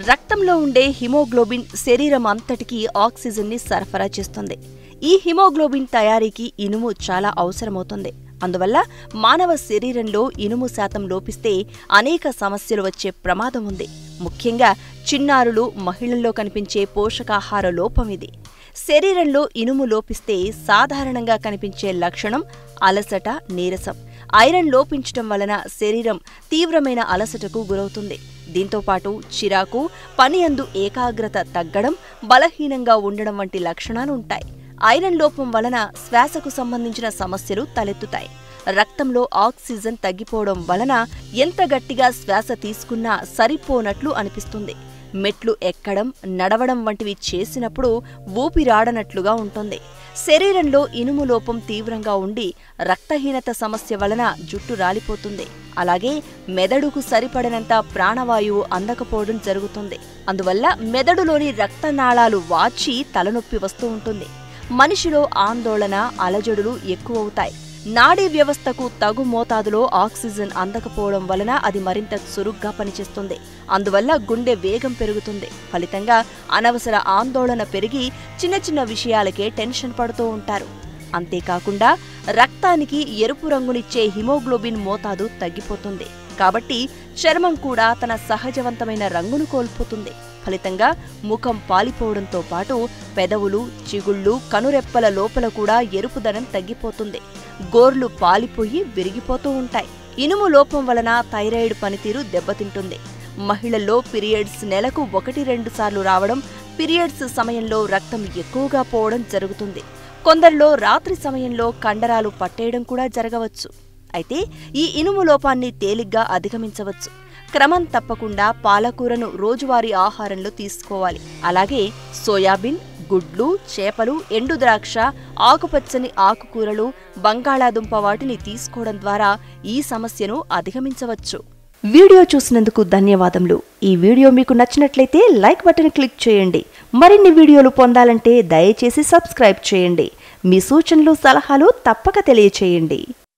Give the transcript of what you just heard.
రక్తంలో ఉండే హిమోగ్లోబిన్ శరీరం అంతటికీ ఆక్సిజన్ని సరఫరా చేస్తుంది ఈ హిమోగ్లోబిన్ తయారీకి ఇనుము చాలా అవసరమవుతుంది అందువల్ల మానవ శరీరంలో ఇనుము శాతం లోపిస్తే అనేక సమస్యలు వచ్చే ప్రమాదం ఉంది ముఖ్యంగా చిన్నారులు మహిళల్లో కనిపించే పోషకాహార లోపం ఇది శరీరంలో ఇనుము లోపిస్తే సాధారణంగా కనిపించే లక్షణం అలసట నీరసం ఐరన్ లోపించటం వలన శరీరం తీవ్రమైన అలసటకు గురవుతుంది దీంతోపాటు చిరాకు పని అందు ఏకాగ్రత తగ్గడం బలహీనంగా ఉండడం వంటి లక్షణాలు ఉంటాయి ఐరన్ లోపం వలన శ్వాసకు సంబంధించిన సమస్యలు తలెత్తుతాయి రక్తంలో ఆక్సిజన్ తగ్గిపోవడం వలన ఎంత గట్టిగా శ్వాస తీసుకున్నా సరిపోనట్లు అనిపిస్తుంది మెట్లు ఎక్కడం నడవడం వంటివి చేసినప్పుడు ఊపిరాడనట్లుగా ఉంటుంది శరీరంలో ఇనుము లోపం తీవ్రంగా ఉండి రక్తహీనత సమస్య వలన జుట్టు రాలిపోతుంది అలాగే మెదడుకు సరిపడినంత ప్రాణవాయువు అందకపోవడం జరుగుతుంది అందువల్ల మెదడులోని రక్తనాళాలు వాచి తలనొప్పి వస్తూ ఉంటుంది మనిషిలో ఆందోళన అలజడులు ఎక్కువవుతాయి నాడీ వ్యవస్థకు తగు మోతాదులో ఆక్సిజన్ అందకపోవడం వలన అది మరింత చురుగ్గా పనిచేస్తుంది అందువల్ల గుండె వేగం పెరుగుతుంది ఫలితంగా అనవసర ఆందోళన పెరిగి చిన్న చిన్న విషయాలకే టెన్షన్ పడుతూ ఉంటారు అంతేకాకుండా రక్తానికి ఎరుపు రంగునిచ్చే హిమోగ్లోబిన్ మోతాదు తగ్గిపోతుంది కాబట్టి చర్మం కూడా తన సహజవంతమైన రంగును కోల్పోతుంది ఫలితంగా ముఖం పాలిపోవడంతో పాటు పెదవులు చిగుళ్ళు కనురెప్పల లోపల కూడా ఎరుపుదనం తగ్గిపోతుంది గోర్లు పాలిపోయి విరిగిపోతూ ఉంటాయి ఇనుము లోపం వలన థైరాయిడ్ పనితీరు దెబ్బతింటుంది మహిళల్లో పీరియడ్స్ నెలకు ఒకటి రెండు సార్లు రావడం పీరియడ్స్ సమయంలో రక్తం ఎక్కువగా పోవడం జరుగుతుంది కొందరిలో రాత్రి సమయంలో కండరాలు పట్టేయడం కూడా జరగవచ్చు అయితే ఈ ఇనుము లోపాన్ని తేలిగ్గా అధిగమించవచ్చు క్రమం తప్పకుండా పాలకూరను రోజువారీ ఆహారంలో తీసుకోవాలి అలాగే సోయాబీన్ గుడ్లు చేపలు ఎండు ద్రాక్ష ఆకుపచ్చని ఆకుకూరలు బంగాళాదుంప వాటిని తీసుకోవడం ద్వారా ఈ సమస్యను అధిగమించవచ్చు వీడియో చూసినందుకు ధన్యవాదములు ఈ వీడియో మీకు నచ్చినట్లయితే లైక్ బటన్ క్లిక్ చేయండి మరిన్ని వీడియోలు పొందాలంటే దయచేసి సబ్స్క్రైబ్ చేయండి మీ సూచనలు సలహాలు తప్పక తెలియచేయండి